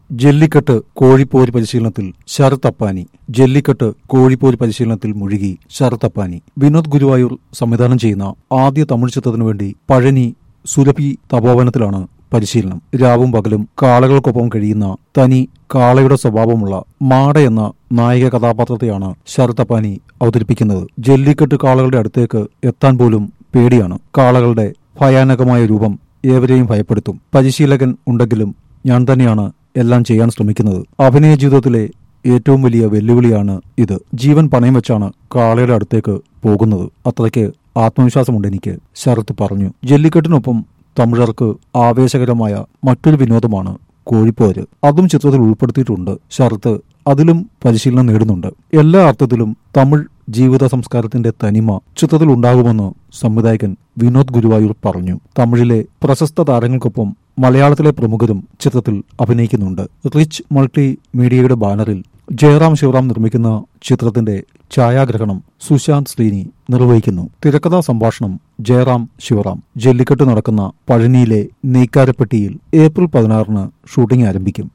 ജല്ലിക്കെട്ട് കോഴിപ്പോര് പരിശീലനത്തിൽ ശരത് അപ്പാനി ജല്ലിക്കെട്ട് കോഴിപ്പോര് പരിശീലനത്തിൽ മുഴുകി ശരത് അപ്പാനി വിനോദ് ഗുരുവായൂർ സംവിധാനം ചെയ്യുന്ന ആദ്യ തമിഴ് ചിത്രത്തിനു വേണ്ടി പഴനി സുരഭി തപോവനത്തിലാണ് പരിശീലനം രാവും പകലും കാളകൾക്കൊപ്പം കഴിയുന്ന തനി കാളയുടെ സ്വഭാവമുള്ള മാട എന്ന നായിക കഥാപാത്രത്തെയാണ് ശരത് അപ്പാനി അവതരിപ്പിക്കുന്നത് ജല്ലിക്കെട്ട് കാളകളുടെ അടുത്തേക്ക് എത്താൻ പോലും പേടിയാണ് കാളകളുടെ ഭയാനകമായ രൂപം ഏവരെയും ഭയപ്പെടുത്തും പരിശീലകൻ ഉണ്ടെങ്കിലും ഞാൻ തന്നെയാണ് എല്ലാം ചെയ്യാൻ ശ്രമിക്കുന്നത് അഭിനയ ജീവിതത്തിലെ ഏറ്റവും വലിയ വെല്ലുവിളിയാണ് ഇത് ജീവൻ പണയം വെച്ചാണ് കാളയുടെ അടുത്തേക്ക് പോകുന്നത് അത്രയ്ക്ക് ആത്മവിശ്വാസമുണ്ട് എനിക്ക് ശരത്ത് പറഞ്ഞു ജല്ലിക്കെട്ടിനൊപ്പം തമിഴർക്ക് ആവേശകരമായ മറ്റൊരു വിനോദമാണ് കോഴിപ്പോര് അതും ചിത്രത്തിൽ ഉൾപ്പെടുത്തിയിട്ടുണ്ട് ശരത്ത് അതിലും പരിശീലനം നേടുന്നുണ്ട് എല്ലാ അർത്ഥത്തിലും തമിഴ് ജീവിത സംസ്കാരത്തിന്റെ തനിമ ചിത്രത്തിൽ ഉണ്ടാകുമെന്ന് സംവിധായകൻ വിനോദ് ഗുരുവായൂർ പറഞ്ഞു തമിഴിലെ പ്രശസ്ത താരങ്ങൾക്കൊപ്പം മലയാളത്തിലെ പ്രമുഖരും ചിത്രത്തിൽ അഭിനയിക്കുന്നുണ്ട് റിച്ച് മൾട്ടി മീഡിയയുടെ ബാനറിൽ ജയറാം ശിവറാം നിർമ്മിക്കുന്ന ചിത്രത്തിന്റെ ഛായാഗ്രഹണം സുശാന്ത് ശ്രീനി നിർവഹിക്കുന്നു തിരക്കഥാ സംഭാഷണം ജയറാം ശിവറാം ജല്ലിക്കെട്ട് നടക്കുന്ന പഴനിയിലെ നെയ്ക്കാരപ്പെട്ടിയിൽ ഏപ്രിൽ പതിനാറിന് ഷൂട്ടിംഗ് ആരംഭിക്കും